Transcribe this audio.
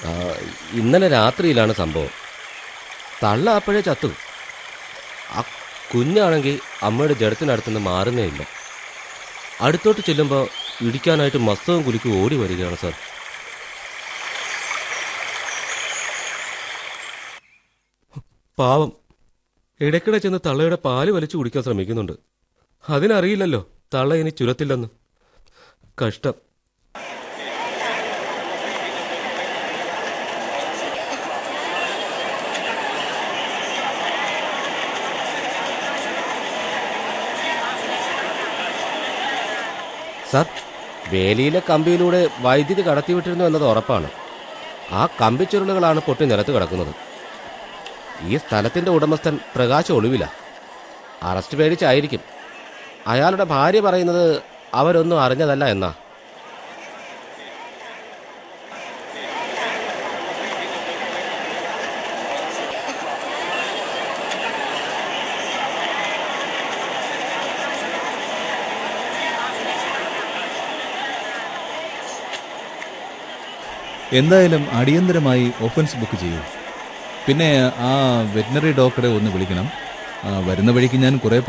ആ, ഇന്നലെ രാത്രിയിലാണ് സംഭവം തള്ള അപ്പോഴേ ചത്തു ആ കുഞ്ഞാണെങ്കിൽ അമ്മയുടെ ജഡത്തിനടുത്തുനിന്ന് മാറുന്നേ ഇല്ല അടുത്തോട്ട് ചെല്ലുമ്പോൾ ഇടിക്കാനായിട്ട് മസ്തവും കുലുക്കും ഓടി വരികയാണ് സാർ പാവം ഇടയ്ക്കിടെ ചെന്ന് തള്ളയുടെ പാല് വലിച്ചു കുടിക്കാൻ ശ്രമിക്കുന്നുണ്ട് അതിനറിയില്ലല്ലോ തള്ള ഇനി ചുരത്തില്ലെന്ന് കഷ്ടം സാർ വേലിയിലെ കമ്പിയിലൂടെ വൈദ്യുതി കടത്തിവിട്ടിരുന്നു എന്നത് ഉറപ്പാണ് ആ കമ്പിച്ചുരുളുകളാണ് പൊട്ടി നിലത്ത് കിടക്കുന്നത് ഈ സ്ഥലത്തിന്റെ ഉടമസ്ഥൻ പ്രകാശ് ഒളിവില അറസ്റ്റ് പേടിച്ചായിരിക്കും അയാളുടെ ഭാര്യ പറയുന്നത് അവരൊന്നും അറിഞ്ഞതല്ല എന്നാ എന്തായാലും അടിയന്തരമായി ഒഫൻസ് ബുക്ക് ചെയ്യൂ പിന്നെ ആ വെറ്റിനറി ഡോക്ടറെ ഒന്ന് വിളിക്കണം ആ, വരുന്ന വഴിക്ക് ഞാൻ കുറെ